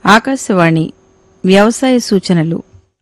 ఆకాశవాణి వ్యవసాయ సూచనలు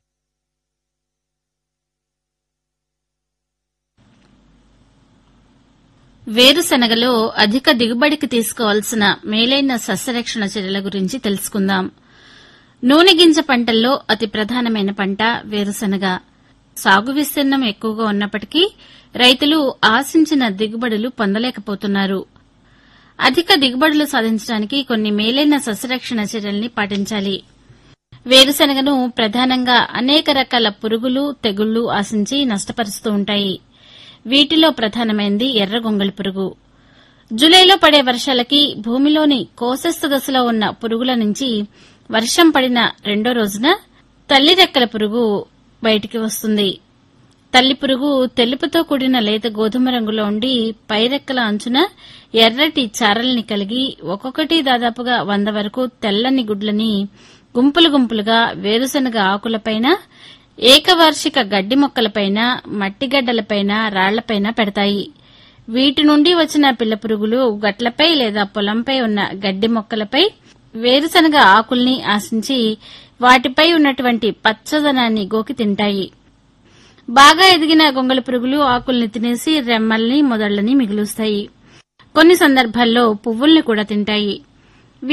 వేరుశనగలో అధిక దిగుబడికి తీసుకోవాల్సిన మేలైన సస్యరక్షణ చర్యల గురించి తెలుసుకుందాం నూనె గింజ పంటల్లో అతి ప్రధానమైన పంట వేరుశనగ సాగు విస్తీర్ణం ఎక్కువగా ఉన్నప్పటికీ రైతులు ఆశించిన దిగుబడులు పొందలేకపోతున్నారు అధిక దిగుబడులు సాధించడానికి కొన్ని మేలైన సస్యరక్షణ చర్యల్ని పాటించాలి వేరుశనగను ప్రధానంగా అనేక రకాల పురుగులు తెగుళ్లు ఆశించి నష్టపరుస్తూ ఉంటాయి వీటిలో ప్రధానమైంది ఎర్ర గొంగళి పురుగు జులైలో పడే వర్షాలకి భూమిలోని కోశస్థ దశలో ఉన్న పురుగుల నుంచి వర్షం పడిన రెండో రోజున తల్లి రెక్కల పురుగు బయటికి వస్తుంది తల్లి పురుగు తెలుపుతో కూడిన లేత గోధుమ రంగులో ఉండి పైరెక్కల అంచున ఎర్రటి చారల్ని కలిగి ఒక్కొక్కటి దాదాపుగా వంద వరకు తెల్లని గుడ్లని గుంపులు గుంపులుగా వేరుశనగ ఆకులపైన ఏకవార్షిక గడ్డి మొక్కలపైన మట్టిగడ్డలపైన రాళ్లపైన పెడతాయి వీటి నుండి వచ్చిన పిల్ల పురుగులు గట్లపై లేదా పొలంపై ఉన్న గడ్డి మొక్కలపై వేరుశనగ ఆకుల్ని ఆశించి వాటిపై ఉన్నటువంటి పచ్చదనాన్ని గోకి తింటాయి బాగా ఎదిగిన గొంగళి పురుగులు ఆకుల్ని తినేసి రెమ్మల్ని మొదళ్లని మిగులుస్తాయి కొన్ని సందర్భాల్లో పువ్వుల్ని కూడా తింటాయి